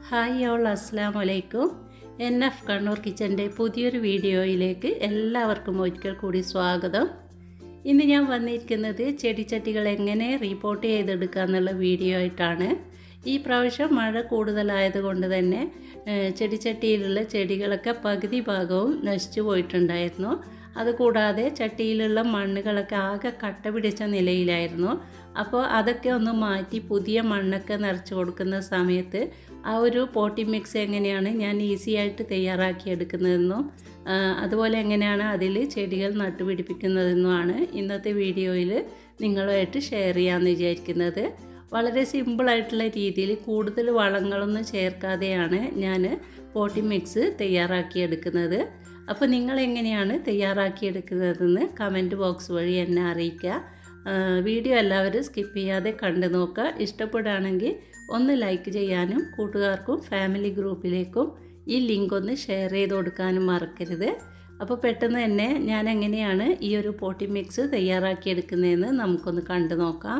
hi all അസ്സാം വലൈക്കും N F Kannur കിച്ചൻ്റെ പുതിയൊരു വീഡിയോയിലേക്ക് എല്ലാവർക്കും ഒരിക്കൽ കൂടി സ്വാഗതം ഇന്ന് ഞാൻ വന്നിരിക്കുന്നത് ചെടിച്ചട്ടികൾ എങ്ങനെ റിപ്പോർട്ട് ചെയ്തെടുക്കുക എന്നുള്ള വീഡിയോ ആയിട്ടാണ് ഈ പ്രാവശ്യം മഴ കൂടുതലായതുകൊണ്ട് തന്നെ ഏഹ്, ചെടിച്ചട്ടിയിലുള്ള ചെടികളൊക്കെ പകുതി ഭാഗവും നശിച്ചു പോയിട്ടുണ്ടായിരുന്നു അതുകൂടാതെ ചട്ടിയിലുള്ള മണ്ണുകളൊക്കെ ആകെ കട്ട പിടിച്ച നിലയിലായിരുന്നു അപ്പോൾ അതൊക്കെ ഒന്ന് മാറ്റി പുതിയ മണ്ണൊക്കെ നിറച്ച് കൊടുക്കുന്ന സമയത്ത് ആ ഒരു പോട്ടി മിക്സ് എങ്ങനെയാണ് ഞാൻ ഈസി ആയിട്ട് തയ്യാറാക്കിയെടുക്കുന്നതെന്നും ആ, അതുപോലെ എങ്ങനെയാണ് അതിൽ ചെടികൾ നട്ടുപിടിപ്പിക്കുന്നതെന്നുമാണ് ഇന്നത്തെ വീഡിയോയിൽ നിങ്ങളുമായിട്ട് ഷെയർ ചെയ്യാമെന്ന് വിചാരിക്കുന്നത് വളരെ സിമ്പിളായിട്ടുള്ള രീതിയിൽ കൂടുതൽ വളങ്ങളൊന്നും ചേർക്കാതെയാണ് ഞാൻ പോട്ടി മിക്സ് തയ്യാറാക്കിയെടുക്കുന്നത് അപ്പോൾ നിങ്ങൾ എങ്ങനെയാണ് തയ്യാറാക്കിയെടുക്കുന്നതെന്ന് കമൻറ്റ് ബോക്സ് വഴി എന്നെ അറിയിക്കുക ആ, വീഡിയോ എല്ലാവരും സ്കിപ്പ് ചെയ്യാതെ കണ്ടു നോക്കുക ഇഷ്ടപ്പെടുകയാണെങ്കിൽ ഒന്ന് ലൈക്ക് ചെയ്യാനും കൂട്ടുകാർക്കും ഫാമിലി ഗ്രൂപ്പിലേക്കും ഈ ലിങ്ക് ഒന്ന് ഷെയർ ചെയ്ത് കൊടുക്കാനും മറക്കരുത് അപ്പോൾ പെട്ടെന്ന് തന്നെ ഞാൻ എങ്ങനെയാണ് ഈ ഒരു പോട്ടി മിക്സ് തയ്യാറാക്കിയെടുക്കുന്നതെന്ന് നമുക്കൊന്ന് കണ്ടു നോക്കാം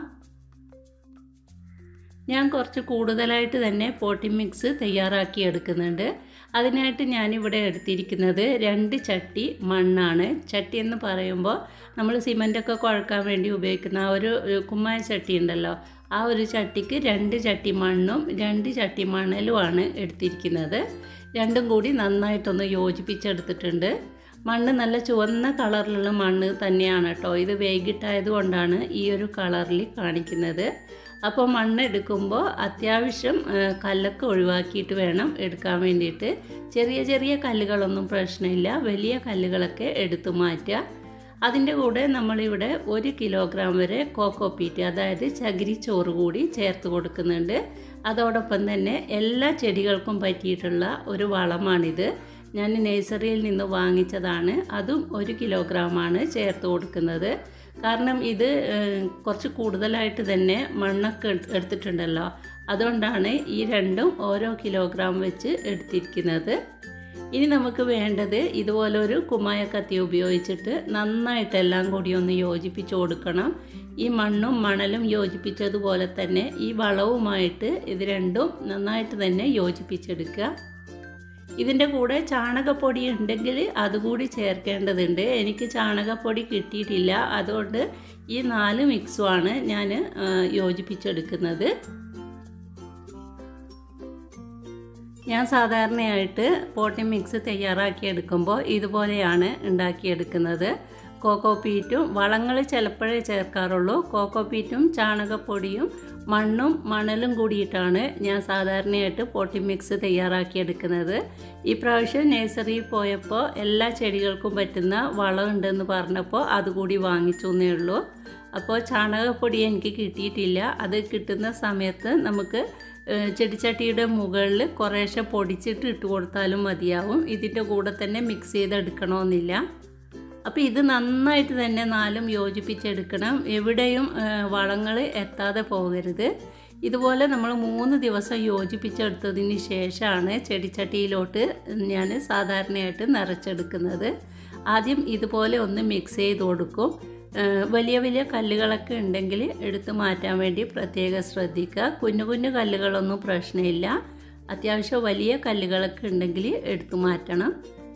ഞാൻ കുറച്ച് കൂടുതലായിട്ട് തന്നെ പോട്ടി മിക്സ് തയ്യാറാക്കി എടുക്കുന്നുണ്ട് അതിനായിട്ട് ഞാനിവിടെ എടുത്തിരിക്കുന്നത് രണ്ട് ചട്ടി മണ്ണാണ് ചട്ടി എന്ന് പറയുമ്പോൾ നമ്മൾ സിമൻറ്റൊക്കെ കുഴക്കാൻ വേണ്ടി ഉപയോഗിക്കുന്ന ആ ഒരു ഒരു കുമ്മായ ചട്ടി ഉണ്ടല്ലോ ആ ഒരു ചട്ടിക്ക് രണ്ട് ചട്ടി മണ്ണും രണ്ട് ചട്ടി മണലുമാണ് എടുത്തിരിക്കുന്നത് രണ്ടും കൂടി നന്നായിട്ടൊന്ന് യോജിപ്പിച്ചെടുത്തിട്ടുണ്ട് മണ്ണ് നല്ല ചുവന്ന കളറിലുള്ള മണ്ണ് തന്നെയാണ് കേട്ടോ ഇത് വൈകിട്ടായത് കൊണ്ടാണ് ഈ ഒരു കളറിൽ കാണിക്കുന്നത് അപ്പോൾ മണ്ണ് എടുക്കുമ്പോൾ അത്യാവശ്യം ആ, കല്ലൊക്കെ ഒഴിവാക്കിയിട്ട് വേണം എടുക്കാൻ വേണ്ടിയിട്ട് ചെറിയ ചെറിയ കല്ലുകളൊന്നും പ്രശ്നമില്ല വലിയ കല്ലുകളൊക്കെ എടുത്തു മാറ്റുക അതിൻ്റെ കൂടെ നമ്മളിവിടെ ഒരു കിലോഗ്രാം വരെ കോക്കോപ്പീറ്റ് അതായത് ചകിരിച്ചോറ് കൂടി ചേർത്ത് കൊടുക്കുന്നുണ്ട് അതോടൊപ്പം തന്നെ എല്ലാ ചെടികൾക്കും പറ്റിയിട്ടുള്ള ഒരു വളമാണിത് ഞാൻ നഴ്സറിയിൽ നിന്ന് വാങ്ങിച്ചതാണ് അതും ഒരു കിലോഗ്രാമാണ് ചേർത്ത് കൊടുക്കുന്നത് കാരണം ഇത് ഏഹ്, കുറച്ച് കൂടുതലായിട്ട് തന്നെ മണ്ണൊക്കെ എടു- എടുത്തിട്ടുണ്ടല്ലോ അതുകൊണ്ടാണ് ഈ രണ്ടും ഓരോ കിലോഗ്രാം വെച്ച് എടുത്തിരിക്കുന്നത് ഇനി നമുക്ക് വേണ്ടത് ഇതുപോലൊരു കുമ്മായ കത്തി ഉപയോഗിച്ചിട്ട് നന്നായിട്ട് എല്ലാം കൂടി ഒന്ന് യോജിപ്പിച്ച് കൊടുക്കണം ഈ മണ്ണും മണലും യോജിപ്പിച്ചതുപോലെ തന്നെ ഈ വളവുമായിട്ട് ഇത് രണ്ടും നന്നായിട്ട് തന്നെ യോജിപ്പിച്ചെടുക്കുക ഇതിൻ്റെ കൂടെ ചാണകപ്പൊടി ഉണ്ടെങ്കിൽ അതുകൂടി ചേർക്കേണ്ടതുണ്ട് എനിക്ക് ചാണകപ്പൊടി കിട്ടിയിട്ടില്ല അതുകൊണ്ട് ഈ നാല് മിക്സുമാണ് ഞാൻ യോജിപ്പിച്ചെടുക്കുന്നത് ഞാൻ സാധാരണയായിട്ട് പോട്ടി മിക്സ് തയ്യാറാക്കിയെടുക്കുമ്പോൾ ഇതുപോലെയാണ് ഉണ്ടാക്കിയെടുക്കുന്നത് കോക്കോപ്പീറ്റും വളങ്ങൾ ചിലപ്പോഴേ ചേർക്കാറുള്ളൂ കോക്കോപ്പീറ്റും ചാണകപ്പൊടിയും മണ്ണും മണലും കൂടിയിട്ടാണ് ഞാൻ സാധാരണയായിട്ട് പോട്ടി മിക്സ് തയ്യാറാക്കിയെടുക്കുന്നത് ഈ പ്രാവശ്യം നഴ്സറിയിൽ പോയപ്പോൾ എല്ലാ ചെടികൾക്കും പറ്റുന്ന വളം ഉണ്ടെന്ന് പറഞ്ഞപ്പോൾ അതുകൂടി വാങ്ങിച്ചു എന്നേ ഉള്ളൂ അപ്പോൾ ചാണകപ്പൊടി എനിക്ക് കിട്ടിയിട്ടില്ല അത് കിട്ടുന്ന സമയത്ത് നമുക്ക് ഏഹ്, ചെടിച്ചട്ടിയുടെ മുകളിൽ കുറേശ്ശെ പൊടിച്ചിട്ട് ഇട്ട് കൊടുത്താലും മതിയാവും ഇതിൻ്റെ കൂടെ തന്നെ മിക്സ് ചെയ്തെടുക്കണമെന്നില്ല അപ്പോൾ ഇത് നന്നായിട്ട് തന്നെ നാലും യോജിപ്പിച്ചെടുക്കണം എവിടെയും വളങ്ങൾ എത്താതെ പോകരുത് ഇതുപോലെ നമ്മൾ മൂന്ന് ദിവസം യോജിപ്പിച്ചെടുത്തതിന് ശേഷമാണ് ചെടിച്ചട്ടിയിലോട്ട് ഞാൻ സാധാരണയായിട്ട് നിറച്ചെടുക്കുന്നത് ആദ്യം ഇതുപോലെ ഒന്ന് മിക്സ് ചെയ്ത് കൊടുക്കും ഏഹ് വലിയ വലിയ കല്ലുകളൊക്കെ ഉണ്ടെങ്കിൽ എടുത്തു മാറ്റാൻ വേണ്ടി പ്രത്യേകം ശ്രദ്ധിക്കുക കുഞ്ഞു കുഞ്ഞു കല്ലുകളൊന്നും പ്രശ്നമില്ല അത്യാവശ്യം വലിയ കല്ലുകളൊക്കെ ഉണ്ടെങ്കിൽ എടുത്തു മാറ്റണം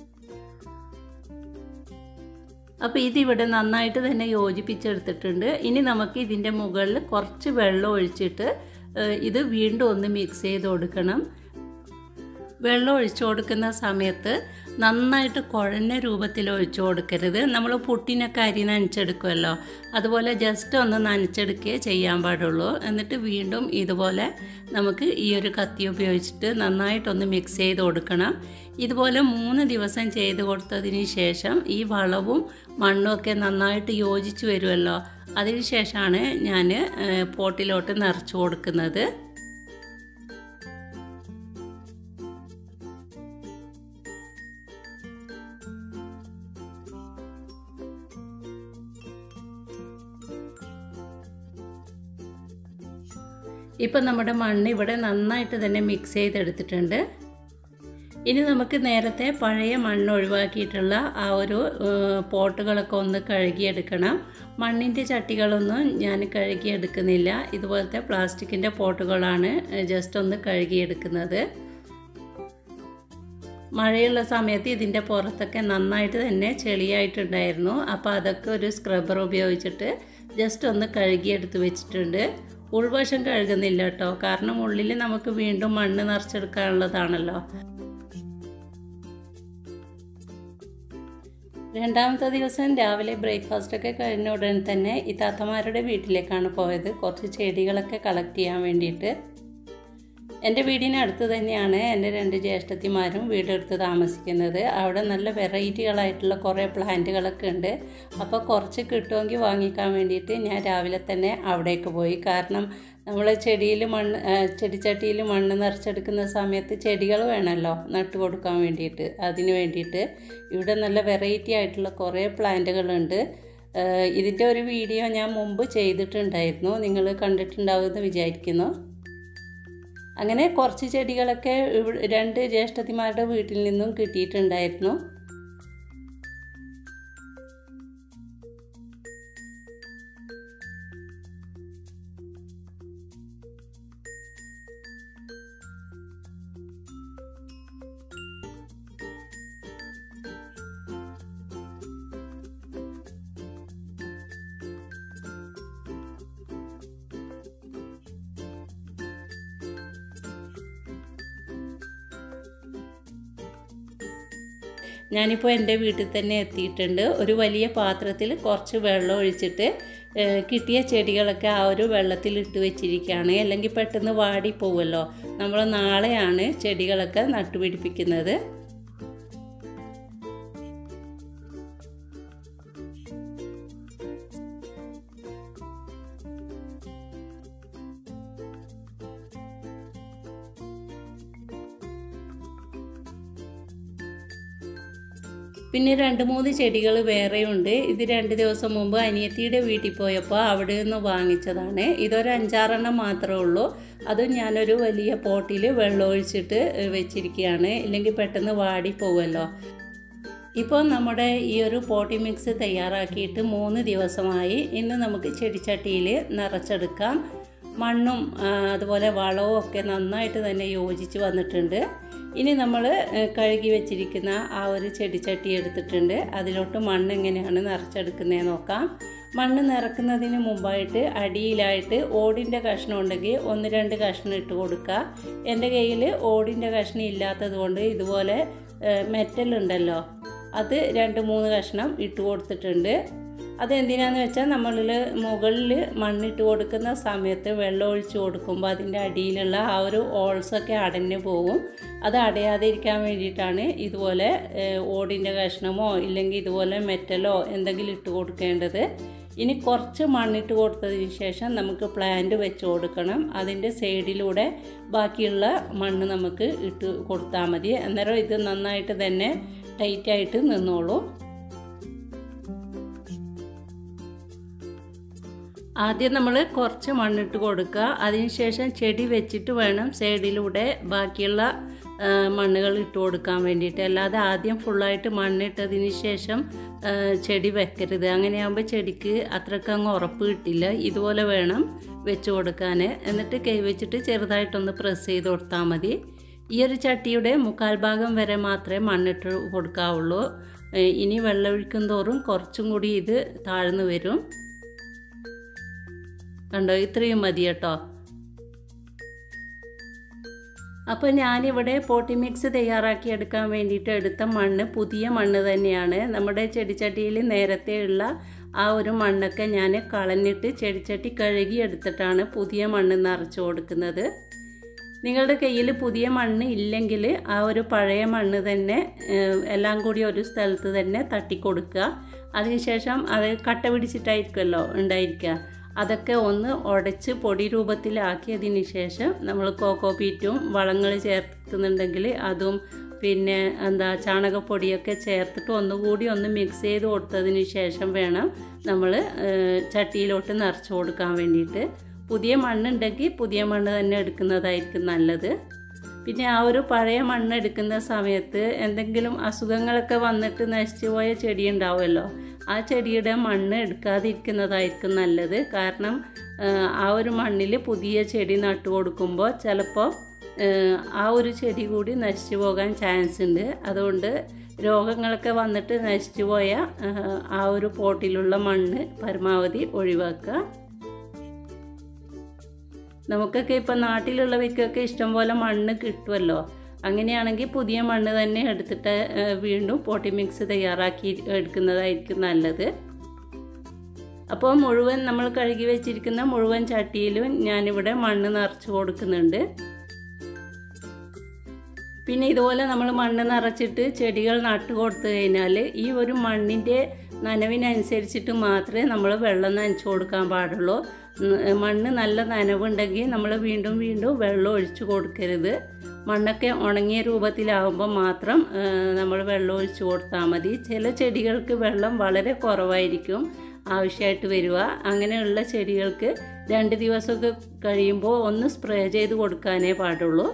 അപ്പോൾ ഇതിവിടെ നന്നായിട്ട് തന്നെ യോജിപ്പിച്ചെടുത്തിട്ടുണ്ട് ഇനി നമുക്ക് ഇതിൻ്റെ മുകളിൽ കുറച്ച് വെള്ളം ഒഴിച്ചിട്ട് ഏഹ്, ഇത് വീണ്ടും ഒന്ന് മിക്സ് ചെയ്ത് കൊടുക്കണം വെള്ളം ഒഴിച്ചു കൊടുക്കുന്ന സമയത്ത് നന്നായിട്ട് കുഴഞ്ഞ രൂപത്തിൽ ഒഴിച്ചു കൊടുക്കരുത് നമ്മൾ പുട്ടിനൊക്കെ അരി നനച്ചെടുക്കുമല്ലോ അതുപോലെ ജസ്റ്റ് ഒന്ന് നനച്ചെടുക്കുകയേ ചെയ്യാൻ പാടുള്ളൂ എന്നിട്ട് വീണ്ടും ഇതുപോലെ നമുക്ക് ഈ ഒരു കത്തി ഉപയോഗിച്ചിട്ട് നന്നായിട്ടൊന്ന് മിക്സ് ചെയ്ത് കൊടുക്കണം ഇതുപോലെ മൂന്ന് ദിവസം ചെയ്ത് കൊടുത്തതിന് ശേഷം ഈ വളവും മണ്ണും ഒക്കെ നന്നായിട്ട് യോജിച്ച് വരുമല്ലോ അതിന് ശേഷമാണ് ഞാൻ പോട്ടിലോട്ട് നിറച്ച് കൊടുക്കുന്നത് ഇപ്പം നമ്മുടെ മണ്ണ് ഇവിടെ നന്നായിട്ട് തന്നെ മിക്സ് ചെയ്തെടുത്തിട്ടുണ്ട് ഇനി നമുക്ക് നേരത്തെ പഴയ മണ്ണ് ഒഴിവാക്കിയിട്ടുള്ള ആ ഒരു ഏഹ്, പോട്ടുകളൊക്കെ ഒന്ന് കഴുകിയെടുക്കണം മണ്ണിൻ്റെ ചട്ടികളൊന്നും ഞാൻ കഴുകിയെടുക്കുന്നില്ല ഇതുപോലത്തെ പ്ലാസ്റ്റിക്കിൻ്റെ പോട്ടുകളാണ് ജസ്റ്റ് ഒന്ന് കഴുകിയെടുക്കുന്നത് മഴയുള്ള സമയത്ത് ഇതിൻ്റെ പുറത്തൊക്കെ നന്നായിട്ട് തന്നെ ചെളിയായിട്ടുണ്ടായിരുന്നു അപ്പോൾ അതൊക്കെ ഒരു സ്ക്രബ്ബർ ഉപയോഗിച്ചിട്ട് ജസ്റ്റ് ഒന്ന് കഴുകിയെടുത്ത് വെച്ചിട്ടുണ്ട് ഉൾവശം കഴുകുന്നില്ല കേട്ടോ കാരണം ഉള്ളിൽ നമുക്ക് വീണ്ടും മണ്ണ് നിറച്ചെടുക്കാനുള്ളതാണല്ലോ രണ്ടാമത്തെ ദിവസം രാവിലെ ബ്രേക്ക്ഫാസ്റ്റ് ഒക്കെ കഴിഞ്ഞ ഉടൻ തന്നെ ഈ താത്തമാരുടെ വീട്ടിലേക്കാണ് പോയത് കുറച്ച് ചെടികളൊക്കെ കളക്ട് ചെയ്യാൻ വേണ്ടിയിട്ട് എൻ്റെ വീടിനടുത്ത് തന്നെയാണ് എൻ്റെ രണ്ട് ജ്യേഷ്ഠത്തിമാരും വീടെടുത്ത് താമസിക്കുന്നത് അവിടെ നല്ല വെറൈറ്റികളായിട്ടുള്ള കുറേ പ്ലാന്റുകളൊക്കെ ഉണ്ട് അപ്പോൾ കുറച്ച് കിട്ടുമെങ്കിൽ വാങ്ങിക്കാൻ വേണ്ടിയിട്ട് ഞാൻ രാവിലെ തന്നെ അവിടേക്ക് പോയി കാരണം നമ്മൾ ചെടിയിൽ മണ്ണ് ചെടിച്ചട്ടിയിൽ മണ്ണ് നിറച്ചെടുക്കുന്ന സമയത്ത് ചെടികൾ വേണമല്ലോ നട്ടു കൊടുക്കാൻ വേണ്ടിയിട്ട് അതിന് വേണ്ടിയിട്ട് ഇവിടെ നല്ല വെറൈറ്റി ആയിട്ടുള്ള കുറേ പ്ലാന്റുകളുണ്ട് ഇതിൻ്റെ ഒരു വീഡിയോ ഞാൻ മുമ്പ് ചെയ്തിട്ടുണ്ടായിരുന്നു നിങ്ങൾ കണ്ടിട്ടുണ്ടാവുമെന്ന് വിചാരിക്കുന്നു അങ്ങനെ കുറച്ച് ചെടികളൊക്കെ രണ്ട് ജ്യേഷ്ഠത്തിമാരുടെ വീട്ടിൽ നിന്നും കിട്ടിയിട്ടുണ്ടായിരുന്നു ഞാനിപ്പോൾ എൻ്റെ വീട്ടിൽ തന്നെ എത്തിയിട്ടുണ്ട് ഒരു വലിയ പാത്രത്തിൽ കുറച്ച് വെള്ളം ഒഴിച്ചിട്ട് കിട്ടിയ ചെടികളൊക്കെ ആ ഒരു വെള്ളത്തിൽ ഇട്ട് വെച്ചിരിക്കുകയാണ് അല്ലെങ്കിൽ പെട്ടെന്ന് വാടി പോവുമല്ലോ നമ്മൾ നാളെയാണ് ചെടികളൊക്കെ നട്ടുപിടിപ്പിക്കുന്നത് പിന്നെ രണ്ട് മൂന്ന് ചെടികൾ വേറെയുണ്ട് ഇത് രണ്ട് ദിവസം മുമ്പ് അനിയത്തിയുടെ വീട്ടിൽ പോയപ്പോൾ അവിടെ നിന്ന് വാങ്ങിച്ചതാണ് ഇതൊരു അഞ്ചാറെണ്ണം മാത്രമേ ഉള്ളൂ അതും ഞാനൊരു വലിയ പോട്ടിൽ വെള്ളം ഒഴിച്ചിട്ട് വെച്ചിരിക്കുകയാണ് ഇല്ലെങ്കിൽ പെട്ടെന്ന് വാടി പോവുമല്ലോ ഇപ്പോൾ നമ്മുടെ ഈ ഒരു പോട്ടി മിക്സ് തയ്യാറാക്കിയിട്ട് മൂന്ന് ദിവസമായി ഇന്ന് നമുക്ക് ചെടിച്ചട്ടിയിൽ നിറച്ചെടുക്കാം മണ്ണും അതുപോലെ വളവും ഒക്കെ നന്നായിട്ട് തന്നെ യോജിച്ച് വന്നിട്ടുണ്ട് ഇനി നമ്മൾ കഴുകി വെച്ചിരിക്കുന്ന ആ ഒരു ചെടിച്ചട്ടി എടുത്തിട്ടുണ്ട് അതിലോട്ട് മണ്ണ് എങ്ങനെയാണ് നിറച്ചെടുക്കുന്നത് നോക്കാം മണ്ണ് നിറക്കുന്നതിന് മുമ്പായിട്ട് അടിയിലായിട്ട് ഓടിൻ്റെ കഷ്ണം ഉണ്ടെങ്കിൽ ഒന്ന് രണ്ട് കഷ്ണം ഇട്ട് കൊടുക്കുക എൻ്റെ കയ്യിൽ ഓടിൻ്റെ കഷ്ണം ഇല്ലാത്തത് കൊണ്ട് ഇതുപോലെ മെറ്റൽ ഉണ്ടല്ലോ അത് രണ്ട് മൂന്ന് കഷ്ണം ഇട്ട് കൊടുത്തിട്ടുണ്ട് അതെന്തിനാന്ന് വെച്ചാൽ നമ്മളിൽ മുകളിൽ മണ്ണിട്ട് കൊടുക്കുന്ന സമയത്ത് വെള്ളം ഒഴിച്ച് കൊടുക്കുമ്പോൾ അതിൻ്റെ അടിയിലുള്ള ആ ഒരു ഓൾസൊക്കെ അടഞ്ഞു പോകും അത് അടയാതിരിക്കാൻ വേണ്ടിയിട്ടാണ് ഇതുപോലെ ഓടിൻ്റെ കഷ്ണമോ ഇല്ലെങ്കിൽ ഇതുപോലെ മെറ്റലോ എന്തെങ്കിലും ഇട്ട് കൊടുക്കേണ്ടത് ഇനി കുറച്ച് മണ്ണിട്ട് കൊടുത്തതിന് ശേഷം നമുക്ക് പ്ലാന്റ് വെച്ച് കൊടുക്കണം അതിൻ്റെ സൈഡിലൂടെ ബാക്കിയുള്ള മണ്ണ് നമുക്ക് ഇട്ട് കൊടുത്താൽ മതി അന്നേരം ഇത് നന്നായിട്ട് തന്നെ ടൈറ്റായിട്ട് നിന്നോളൂ ആദ്യം നമ്മൾ കുറച്ച് മണ്ണിട്ട് കൊടുക്കുക അതിനുശേഷം ചെടി വെച്ചിട്ട് വേണം സൈഡിലൂടെ ബാക്കിയുള്ള മണ്ണുകൾ ഇട്ട് കൊടുക്കാൻ വേണ്ടിയിട്ട് അല്ലാതെ ആദ്യം ഫുള്ളായിട്ട് മണ്ണിട്ടതിന് ശേഷം ചെടി വെക്കരുത് അങ്ങനെയാകുമ്പോൾ ചെടിക്ക് അത്രയ്ക്ക് അങ്ങ് ഉറപ്പ് കിട്ടില്ല ഇതുപോലെ വേണം വെച്ച് കൊടുക്കാൻ എന്നിട്ട് കൈ വെച്ചിട്ട് ചെറുതായിട്ടൊന്ന് പ്രസ് ചെയ്ത് കൊടുത്താൽ മതി ഈ ഒരു ചട്ടിയുടെ മുക്കാൽ ഭാഗം വരെ മാത്രമേ മണ്ണിട്ട് കൊടുക്കാവുള്ളൂ ഇനി വെള്ളമൊഴിക്കും തോറും കുറച്ചും കൂടി ഇത് താഴ്ന്നു വരും കണ്ടോ ഇത്രയും മതി കേട്ടോ അപ്പോൾ ഞാനിവിടെ പോട്ടി മിക്സ് തയ്യാറാക്കി എടുക്കാൻ വേണ്ടിയിട്ട് എടുത്ത മണ്ണ് പുതിയ മണ്ണ് തന്നെയാണ് നമ്മുടെ ചെടിച്ചട്ടിയിൽ നേരത്തെ ഉള്ള ആ ഒരു മണ്ണൊക്കെ ഞാൻ കളഞ്ഞിട്ട് ചെടിച്ചട്ടി കഴുകി എടുത്തിട്ടാണ് പുതിയ മണ്ണ് നിറച്ച് കൊടുക്കുന്നത് നിങ്ങളുടെ കയ്യിൽ പുതിയ മണ്ണ് ഇല്ലെങ്കിൽ ആ ഒരു പഴയ മണ്ണ് തന്നെ എല്ലാം കൂടി ഒരു സ്ഥലത്ത് തന്നെ തട്ടിക്കൊടുക്കുക അതിനുശേഷം അത് കട്ട പിടിച്ചിട്ടായിരിക്കുമല്ലോ ഉണ്ടായിരിക്കുക അതൊക്കെ ഒന്ന് ഉടച്ച് പൊടി രൂപത്തിലാക്കിയതിന് ശേഷം നമ്മൾ കോക്കോ പീറ്റും വളങ്ങൾ ചേർക്കുന്നുണ്ടെങ്കിൽ അതും പിന്നെ എന്താ ചാണകപ്പൊടിയൊക്കെ ചേർത്തിട്ട് ഒന്നുകൂടി ഒന്ന് മിക്സ് ചെയ്ത് കൊടുത്തതിന് ശേഷം വേണം നമ്മൾ ചട്ടിയിലോട്ട് നിറച്ച് കൊടുക്കാൻ വേണ്ടിയിട്ട് പുതിയ മണ്ണുണ്ടെങ്കിൽ പുതിയ മണ്ണ് തന്നെ എടുക്കുന്നതായിരിക്കും നല്ലത് പിന്നെ ആ ഒരു പഴയ മണ്ണ് എടുക്കുന്ന സമയത്ത് എന്തെങ്കിലും അസുഖങ്ങളൊക്കെ വന്നിട്ട് നശിച്ചു പോയ ചെടി ഉണ്ടാവുമല്ലോ ആ ചെടിയുടെ മണ്ണ് എടുക്കാതിരിക്കുന്നതായിരിക്കും നല്ലത് കാരണം ആ ഒരു മണ്ണിൽ പുതിയ ചെടി നട്ടു കൊടുക്കുമ്പോൾ ചിലപ്പോൾ ആ ഒരു ചെടി കൂടി നശിച്ചു പോകാൻ ചാൻസ് ഉണ്ട് അതുകൊണ്ട് രോഗങ്ങളൊക്കെ വന്നിട്ട് നശിച്ചു പോയ ആ ഒരു പോട്ടിലുള്ള മണ്ണ് പരമാവധി ഒഴിവാക്കുക നമുക്കൊക്കെ ഇപ്പം നാട്ടിലുള്ളവയ്ക്കൊക്കെ ഇഷ്ടംപോലെ മണ്ണ് കിട്ടുമല്ലോ അങ്ങനെയാണെങ്കിൽ പുതിയ മണ്ണ് തന്നെ എടുത്തിട്ട് വീണ്ടും പോട്ടി മിക്സ് തയ്യാറാക്കി എടുക്കുന്നതായിരിക്കും നല്ലത് അപ്പോൾ മുഴുവൻ നമ്മൾ കഴുകി വെച്ചിരിക്കുന്ന മുഴുവൻ ചട്ടിയിലും ഞാനിവിടെ മണ്ണ് നിറച്ച് കൊടുക്കുന്നുണ്ട് പിന്നെ ഇതുപോലെ നമ്മൾ മണ്ണ് നിറച്ചിട്ട് ചെടികൾ നട്ടു കൊടുത്തു കഴിഞ്ഞാൽ ഈ ഒരു മണ്ണിൻ്റെ നനവിനനുസരിച്ചിട്ട് മാത്രമേ നമ്മൾ വെള്ളം നനച്ചു കൊടുക്കാൻ പാടുള്ളൂ മണ്ണ് നല്ല നനവുണ്ടെങ്കിൽ നമ്മൾ വീണ്ടും വീണ്ടും വെള്ളം ഒഴിച്ചു കൊടുക്കരുത് മണ്ണൊക്കെ ഉണങ്ങിയ രൂപത്തിലാവുമ്പോൾ മാത്രം നമ്മൾ വെള്ളം ഒഴിച്ചു കൊടുത്താൽ മതി ചില ചെടികൾക്ക് വെള്ളം വളരെ കുറവായിരിക്കും ആവശ്യമായിട്ട് വരിക അങ്ങനെയുള്ള ചെടികൾക്ക് രണ്ട് ദിവസമൊക്കെ കഴിയുമ്പോൾ ഒന്ന് സ്പ്രേ ചെയ്ത് കൊടുക്കാനേ പാടുള്ളൂ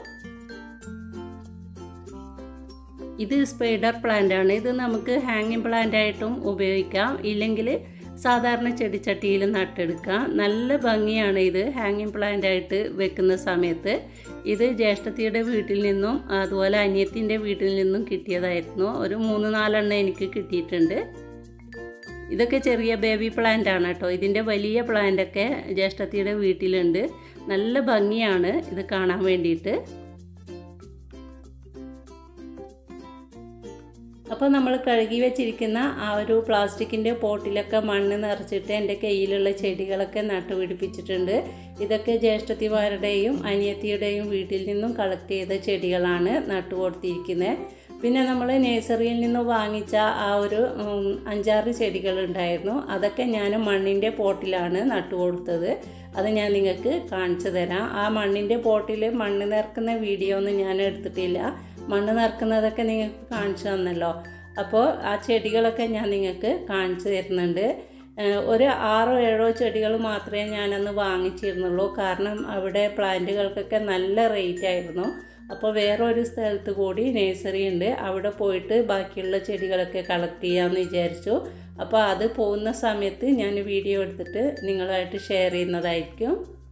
ഇത് സ്പൈഡർ പ്ലാന്റ് ആണ് ഇത് നമുക്ക് ഹാങ്ങിങ് പ്ലാന്റ് ആയിട്ടും ഉപയോഗിക്കാം ഇല്ലെങ്കിൽ സാധാരണ ചെടിച്ചട്ടിയിൽ നട്ടെടുക്കാം നല്ല ഭംഗിയാണ് ഇത് ഹാങ്ങിങ് പ്ലാന്റ് ആയിട്ട് വെക്കുന്ന സമയത്ത് ഇത് ജ്യേഷ്ഠത്തിയുടെ വീട്ടിൽ നിന്നും അതുപോലെ അനിയത്തിൻ്റെ വീട്ടിൽ നിന്നും കിട്ടിയതായിരുന്നു ഒരു മൂന്ന് നാലെണ്ണം എനിക്ക് കിട്ടിയിട്ടുണ്ട് ഇതൊക്കെ ചെറിയ ബേബി പ്ലാന്റ് ആണ് കേട്ടോ ഇതിൻ്റെ വലിയ പ്ലാന്റൊക്കെ ജ്യേഷ്ഠത്തിയുടെ വീട്ടിലുണ്ട് നല്ല ഭംഗിയാണ് ഇത് കാണാൻ വേണ്ടിയിട്ട് അപ്പോൾ നമ്മൾ കഴുകി വെച്ചിരിക്കുന്ന ആ ഒരു പ്ലാസ്റ്റിക്കിൻ്റെ പോട്ടിലൊക്കെ മണ്ണ് നിറച്ചിട്ട് എൻ്റെ കയ്യിലുള്ള ചെടികളൊക്കെ നട്ടുപിടിപ്പിച്ചിട്ടുണ്ട് ഇതൊക്കെ ജ്യേഷ്ഠത്തിമാരുടെയും അനിയത്തിയുടെയും വീട്ടിൽ നിന്നും കളക്ട് ചെയ്ത ചെടികളാണ് നട്ടുകൊടുത്തിരിക്കുന്നത് പിന്നെ നമ്മൾ നേഴ്സറിയിൽ നിന്ന് വാങ്ങിച്ച ആ ഒരു അഞ്ചാറ് ചെടികളുണ്ടായിരുന്നു അതൊക്കെ ഞാൻ മണ്ണിൻ്റെ പോട്ടിലാണ് നട്ടുകൊടുത്തത് അത് ഞാൻ നിങ്ങൾക്ക് കാണിച്ചു തരാം ആ മണ്ണിൻ്റെ പോട്ടിൽ മണ്ണ് നിറക്കുന്ന വീഡിയോ ഒന്നും ഞാൻ എടുത്തിട്ടില്ല മണ്ണ് നിറക്കുന്നതൊക്കെ നിങ്ങൾക്ക് കാണിച്ചു തന്നല്ലോ അപ്പോൾ ആ ചെടികളൊക്കെ ഞാൻ നിങ്ങൾക്ക് കാണിച്ചു തരുന്നുണ്ട് ഒരു ആറോ ഏഴോ ചെടികൾ മാത്രമേ ഞാനന്ന് വാങ്ങിച്ചിരുന്നുള്ളൂ കാരണം അവിടെ പ്ലാന്റുകൾക്കൊക്കെ നല്ല റേറ്റ് ആയിരുന്നു അപ്പോൾ വേറൊരു സ്ഥലത്ത് കൂടി നേഴ്സറി ഉണ്ട് അവിടെ പോയിട്ട് ബാക്കിയുള്ള ചെടികളൊക്കെ കളക്ട് ചെയ്യാമെന്ന് വിചാരിച്ചു അപ്പോൾ അത് പോകുന്ന സമയത്ത് ഞാൻ വീഡിയോ എടുത്തിട്ട് നിങ്ങളായിട്ട് ഷെയർ ചെയ്യുന്നതായിരിക്കും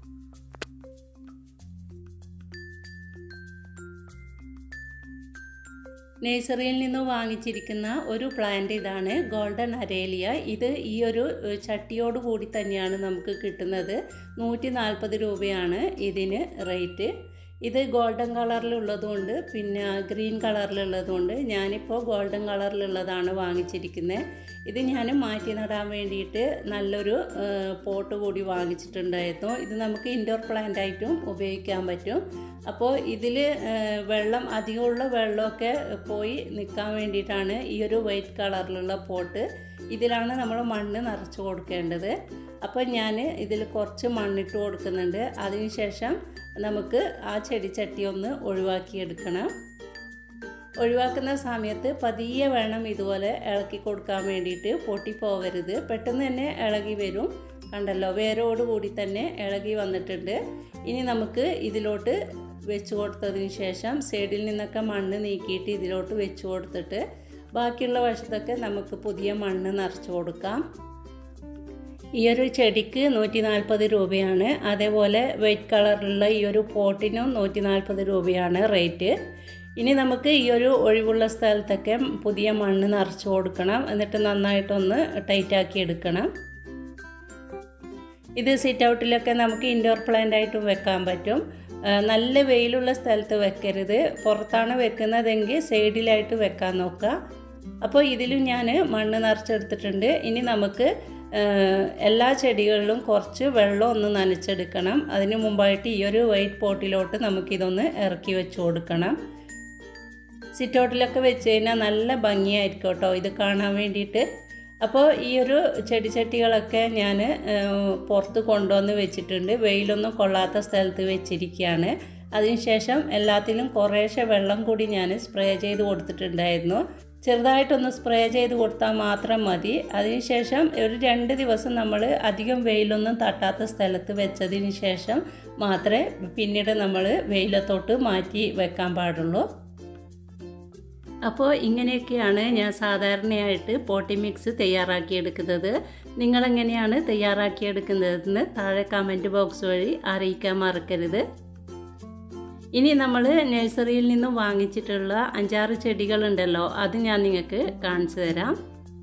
നേഴ്സറിയിൽ നിന്ന് വാങ്ങിച്ചിരിക്കുന്ന ഒരു പ്ലാന്റ് ഇതാണ് ഗോൾഡൻ അരേലിയ ഇത് ഈ ഒരു ചട്ടിയോട് കൂടി തന്നെയാണ് നമുക്ക് കിട്ടുന്നത് നൂറ്റി നാൽപ്പത് രൂപയാണ് ഇതിന് റേറ്റ് ഇത് ഗോൾഡൻ കളറിലുള്ളതുകൊണ്ട് പിന്നെ ഗ്രീൻ കളറിലുള്ളതുകൊണ്ട് ഞാനിപ്പോൾ ഗോൾഡൻ കളറിലുള്ളതാണ് വാങ്ങിച്ചിരിക്കുന്നത് ഇത് ഞാൻ മാറ്റി നടാൻ വേണ്ടിയിട്ട് നല്ലൊരു പോട്ട് കൂടി വാങ്ങിച്ചിട്ടുണ്ടായിരുന്നു ഇത് നമുക്ക് ഇൻഡോർ പ്ലാന്റ് ആയിട്ടും ഉപയോഗിക്കാൻ പറ്റും അപ്പോൾ ഇതിൽ വെള്ളം അധികമുള്ള വെള്ളമൊക്കെ പോയി നിൽക്കാൻ വേണ്ടിയിട്ടാണ് ഈ ഒരു വൈറ്റ് കളറിലുള്ള പോട്ട് ഇതിലാണ് നമ്മൾ മണ്ണ് നിറച്ച് കൊടുക്കേണ്ടത് അപ്പോൾ ഞാൻ ഇതിൽ കുറച്ച് മണ്ണിട്ട് കൊടുക്കുന്നുണ്ട് അതിനുശേഷം നമുക്ക് ആ ചെടിച്ചട്ടി ഒന്ന് ഒഴിവാക്കിയെടുക്കണം ഒഴിവാക്കുന്ന സമയത്ത് പതിയെ വേണം ഇതുപോലെ ഇളക്കി കൊടുക്കാൻ വേണ്ടിയിട്ട് പൊട്ടിപ്പോവരുത് പെട്ടെന്ന് തന്നെ ഇളകി വരും കണ്ടല്ലോ വേരോട് കൂടി തന്നെ ഇളകി വന്നിട്ടുണ്ട് ഇനി നമുക്ക് ഇതിലോട്ട് വെച്ച് കൊടുത്തതിന് ശേഷം സൈഡിൽ നിന്നൊക്കെ മണ്ണ് നീക്കിയിട്ട് ഇതിലോട്ട് വെച്ച് കൊടുത്തിട്ട് ബാക്കിയുള്ള വശത്തൊക്കെ നമുക്ക് പുതിയ മണ്ണ് നിറച്ച് കൊടുക്കാം ഈ ഒരു ചെടിക്ക് നൂറ്റി നാൽപ്പത് രൂപയാണ് അതേപോലെ വൈറ്റ് കളറിലുള്ള ഈ ഒരു പോട്ടിനും നൂറ്റി നാൽപ്പത് രൂപയാണ് റേറ്റ് ഇനി നമുക്ക് ഈ ഒരു ഒഴിവുള്ള സ്ഥലത്തൊക്കെ പുതിയ മണ്ണ് നിറച്ച് കൊടുക്കണം എന്നിട്ട് നന്നായിട്ടൊന്ന് ടൈറ്റാക്കി എടുക്കണം ഇത് സിറ്റ് ഔട്ടിലൊക്കെ നമുക്ക് ഇൻഡോർ പ്ലാന്റ് ആയിട്ടും വെക്കാൻ പറ്റും നല്ല വെയിലുള്ള സ്ഥലത്ത് വെക്കരുത് പുറത്താണ് വെക്കുന്നതെങ്കിൽ സൈഡിലായിട്ട് വെക്കാൻ നോക്കുക അപ്പോൾ ഇതിലും ഞാൻ മണ്ണ് നിറച്ചെടുത്തിട്ടുണ്ട് ഇനി നമുക്ക് എല്ലാ ചെടികളിലും കുറച്ച് വെള്ളം ഒന്ന് നനച്ചെടുക്കണം അതിന് മുമ്പായിട്ട് ഈ ഒരു വൈറ്റ് പോട്ടിലോട്ട് നമുക്കിതൊന്ന് ഇറക്കി വെച്ച് കൊടുക്കണം സിറ്റൗട്ടിലൊക്കെ വെച്ച് കഴിഞ്ഞാൽ നല്ല ഭംഗിയായിരിക്കും കേട്ടോ ഇത് കാണാൻ വേണ്ടിയിട്ട് അപ്പോൾ ഈ ഒരു ചെടിച്ചട്ടികളൊക്കെ ഞാൻ പുറത്ത് കൊണ്ടുവന്ന് വെച്ചിട്ടുണ്ട് വെയിലൊന്നും കൊള്ളാത്ത സ്ഥലത്ത് വെച്ചിരിക്കുകയാണ് അതിനുശേഷം എല്ലാത്തിലും കുറേശ്ശെ വെള്ളം കൂടി ഞാൻ സ്പ്രേ ചെയ്ത് കൊടുത്തിട്ടുണ്ടായിരുന്നു ചെറുതായിട്ടൊന്ന് സ്പ്രേ ചെയ്ത് കൊടുത്താൽ മാത്രം മതി അതിനുശേഷം ഒരു രണ്ട് ദിവസം നമ്മൾ അധികം വെയിലൊന്നും തട്ടാത്ത സ്ഥലത്ത് വെച്ചതിന് ശേഷം മാത്രമേ പിന്നീട് നമ്മൾ വെയിലത്തോട്ട് മാറ്റി വെക്കാൻ പാടുള്ളൂ അപ്പോൾ ഇങ്ങനെയൊക്കെയാണ് ഞാൻ സാധാരണയായിട്ട് പോട്ടി മിക്സ് തയ്യാറാക്കിയെടുക്കുന്നത് നിങ്ങളെങ്ങനെയാണ് തയ്യാറാക്കിയെടുക്കുന്നതെന്ന് താഴെ കമൻറ്റ് ബോക്സ് വഴി അറിയിക്കാൻ മറക്കരുത് ഇനി നമ്മൾ നഴ്സറിയിൽ നിന്നും വാങ്ങിച്ചിട്ടുള്ള അഞ്ചാറ് ചെടികളുണ്ടല്ലോ അത് ഞാൻ നിങ്ങൾക്ക് കാണിച്ചു തരാം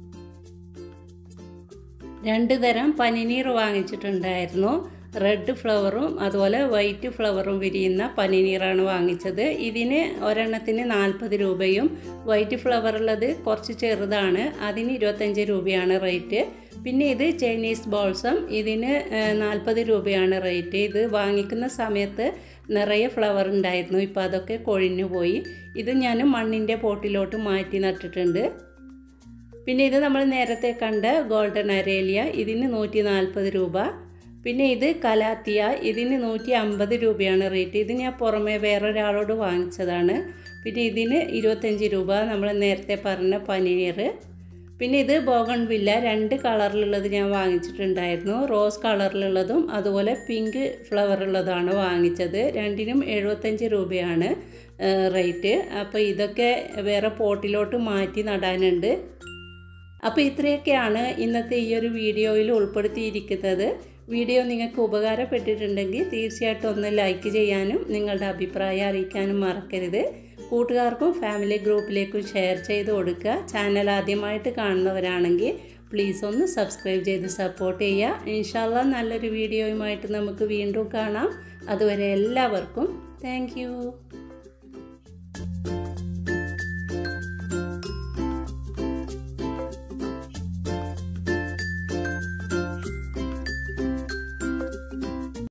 രണ്ട് തരം പനിനീർ വാങ്ങിച്ചിട്ടുണ്ടായിരുന്നു റെഡ് ഫ്ലവറും അതുപോലെ വൈറ്റ് ഫ്ലവറും വിരിയുന്ന പനിനീറാണ് വാങ്ങിച്ചത് ഇതിന് ഒരെണ്ണത്തിന് നാൽപ്പത് രൂപയും വൈറ്റ് ഫ്ലവർ ഉള്ളത് കുറച്ച് ചെറുതാണ് അതിന് ഇരുപത്തഞ്ച് രൂപയാണ് റേറ്റ് പിന്നെ ഇത് ചൈനീസ് ബോൾസം ഇതിന് നാൽപ്പത് രൂപയാണ് റേറ്റ് ഇത് വാങ്ങിക്കുന്ന സമയത്ത് നിറയെ ഫ്ലവർ ഉണ്ടായിരുന്നു ഇപ്പോൾ അതൊക്കെ കൊഴിഞ്ഞു പോയി ഇത് ഞാൻ മണ്ണിൻ്റെ പോട്ടിലോട്ട് മാറ്റി നട്ടിട്ടുണ്ട് പിന്നെ ഇത് നമ്മൾ നേരത്തെ കണ്ട ഗോൾഡൻ അരേലിയ ഇതിന് നൂറ്റി നാൽപ്പത് രൂപ പിന്നെ ഇത് കലാത്തിയ ഇതിന് നൂറ്റി അമ്പത് രൂപയാണ് റേറ്റ് ഇത് ഞാൻ പുറമേ വേറൊരാളോട് വാങ്ങിച്ചതാണ് പിന്നെ ഇതിന് ഇരുപത്തഞ്ച് രൂപ നമ്മൾ നേരത്തെ പറഞ്ഞ പനീർ പിന്നെ ഇത് ബോഗൺ വില്ല രണ്ട് കളറിലുള്ളത് ഞാൻ വാങ്ങിച്ചിട്ടുണ്ടായിരുന്നു റോസ് കളറിലുള്ളതും അതുപോലെ പിങ്ക് ഫ്ലവർ ഉള്ളതാണ് വാങ്ങിച്ചത് രണ്ടിനും എഴുപത്തഞ്ച് രൂപയാണ് റേറ്റ് അപ്പോൾ ഇതൊക്കെ വേറെ പോട്ടിലോട്ട് മാറ്റി നടാനുണ്ട് അപ്പോൾ ഇത്രയൊക്കെയാണ് ഇന്നത്തെ ഈ ഒരു വീഡിയോയിൽ ഉൾപ്പെടുത്തിയിരിക്കുന്നത് വീഡിയോ നിങ്ങൾക്ക് ഉപകാരപ്പെട്ടിട്ടുണ്ടെങ്കിൽ തീർച്ചയായിട്ടും ഒന്ന് ലൈക്ക് ചെയ്യാനും നിങ്ങളുടെ അഭിപ്രായം അറിയിക്കാനും മറക്കരുത് കൂട്ടുകാർക്കും ഫാമിലി ഗ്രൂപ്പിലേക്കും ഷെയർ ചെയ്ത് കൊടുക്കുക ചാനൽ ആദ്യമായിട്ട് കാണുന്നവരാണെങ്കിൽ പ്ലീസ് ഒന്ന് സബ്സ്ക്രൈബ് ചെയ്ത് സപ്പോർട്ട് ചെയ്യുക ഇൻഷാല്ല നല്ലൊരു വീഡിയോയുമായിട്ട് നമുക്ക് വീണ്ടും കാണാം അതുവരെ എല്ലാവർക്കും താങ്ക്